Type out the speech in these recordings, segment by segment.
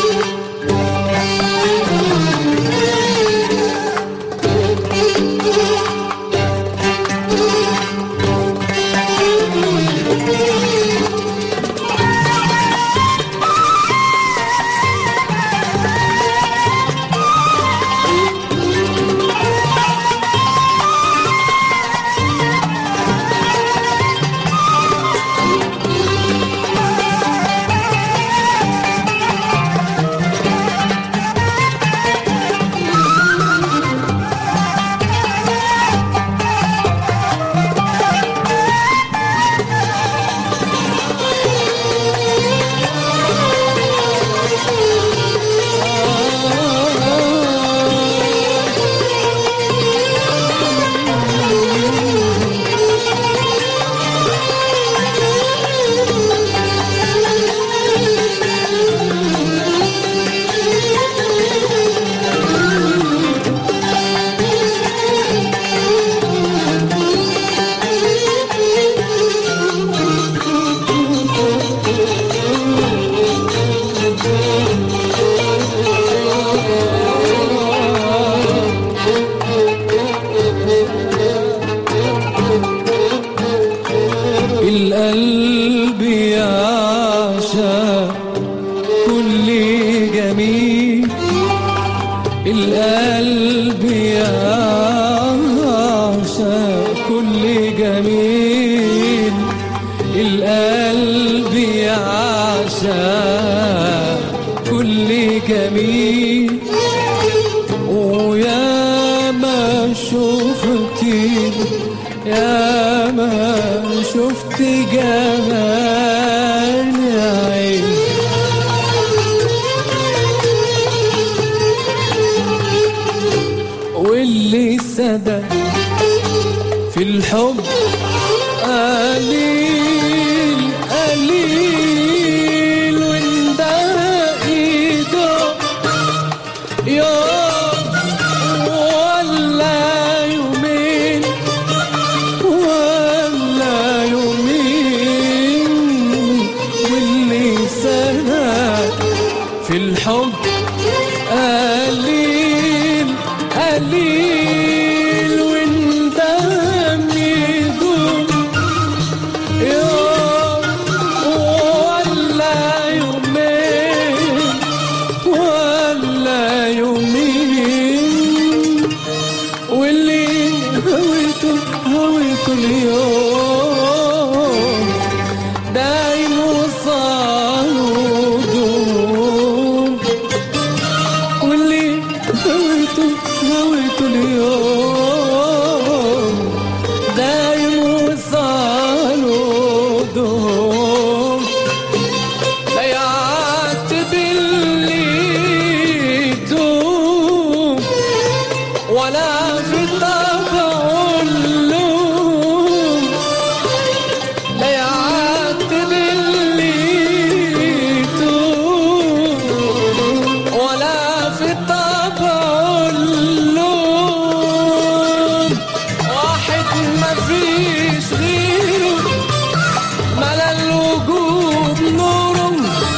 القلب يعشق كل جميل القلب يعشق كل جميل القلب يعشق كل جميل ويا ما شفت يا ما شفت جمال عين واللي سدى في الحب قليل قليل وانده ايده يوم ولا يومين ولا يومين واللي سنة في الحب قليل قليل وندم يدوم يوم ولا يومين ولا يومين واللي هويته هويته اليوم دايم وصاله دوم واللي هويته هويته اليوم دايم وصاله دوم ضيعت باللي دوم ولا في طبعه اللوم ضيعت باللي دوم ولا في طبعه اللوم واحد ما فيش غيره ملا الوجود نور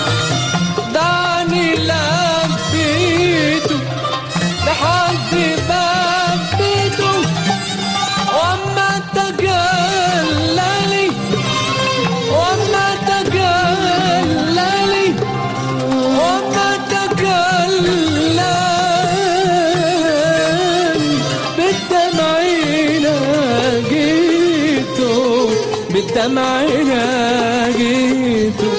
دعني لبيته لحد باب بيته واما تجلى لي واما تجلى لي واما تجلى بالدمع ناجيته بالدمع ناجيته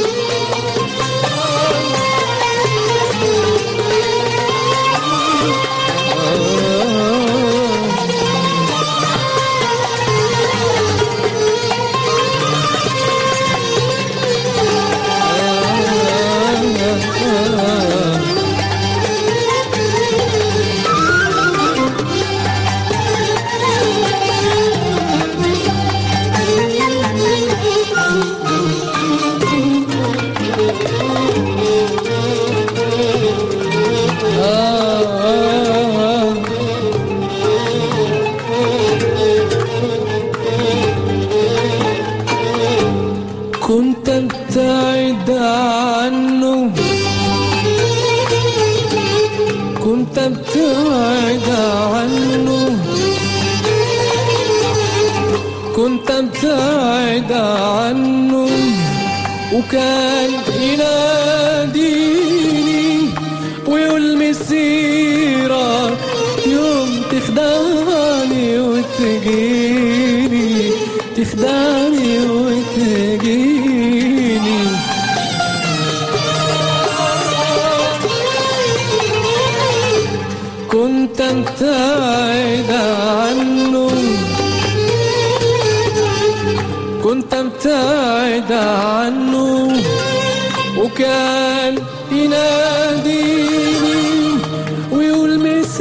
كنت ابتعد عنه وكان يناديني ويقول مسيرة يوم تخدعني وتجيني تخدعني وتجيني كنت ابتعد عنه كنت ابتعد عنه وكان يناديني ويقول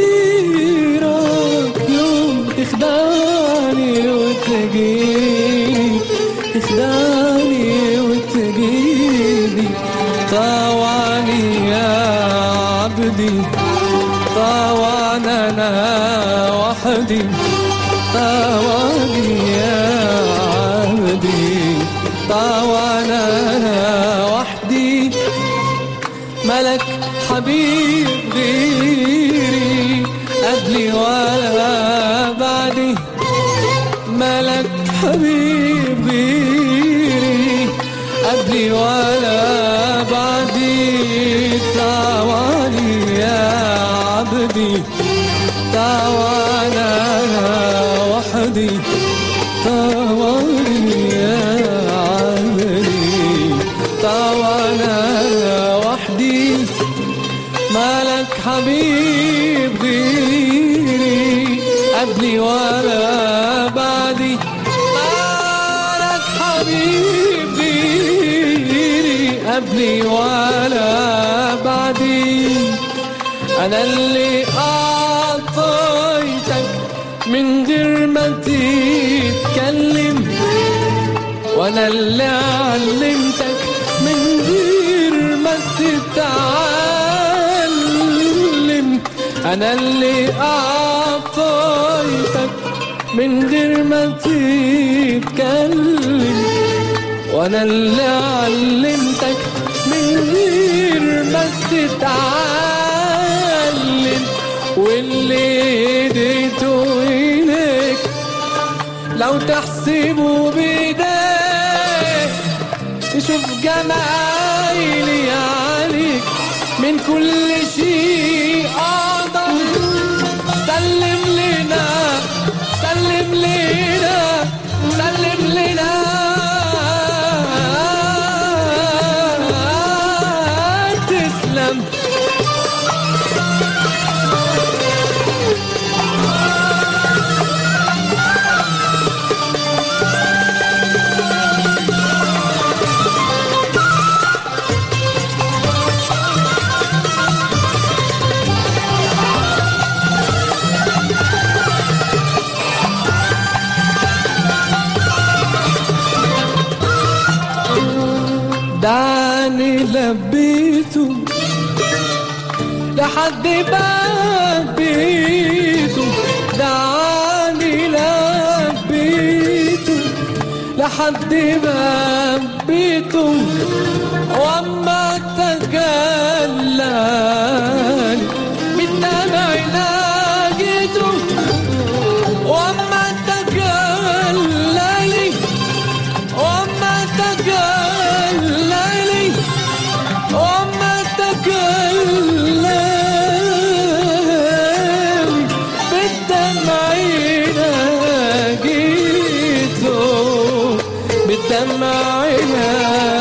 مسيرك يوم تخدعني وتجيني تخدعني وتجيني طوعني يا عبدي طوعنا انا وحدي طوعني يا عبدي طوعنا انا وحدي ملك حبيب غيري قبلي ولا بعدي ملك حبيب غيري قبلي ولا بعدي طواني يا عبدي طوانا وحدي طواني يا عبدي طوانا وحدي مالك حبيب غيري قبلي ولا بعدي مالك حبيب غيري قبلي ولا بعدي انا اللي اعطيتك من غير ما تتكلم وانا اللي علمتك من غير ما تتعلم انا اللي اعطيتك من غير ما تتكلم وانا اللي علمتك من غير ما تتعلم واللي اديته اليك لو تحسبه بايديك تشوف جمايلي عليك من كل شيء اقدر سلم لنا سلم لنا سلم لنا تسلم دعني لبيته لحد باب بيته دعني لبيته لحد باب بيته واما تجلاني بالدمع ناجيته واما تجلاني وما تجللي وما تجللي بالدمع ناجيته بالدمع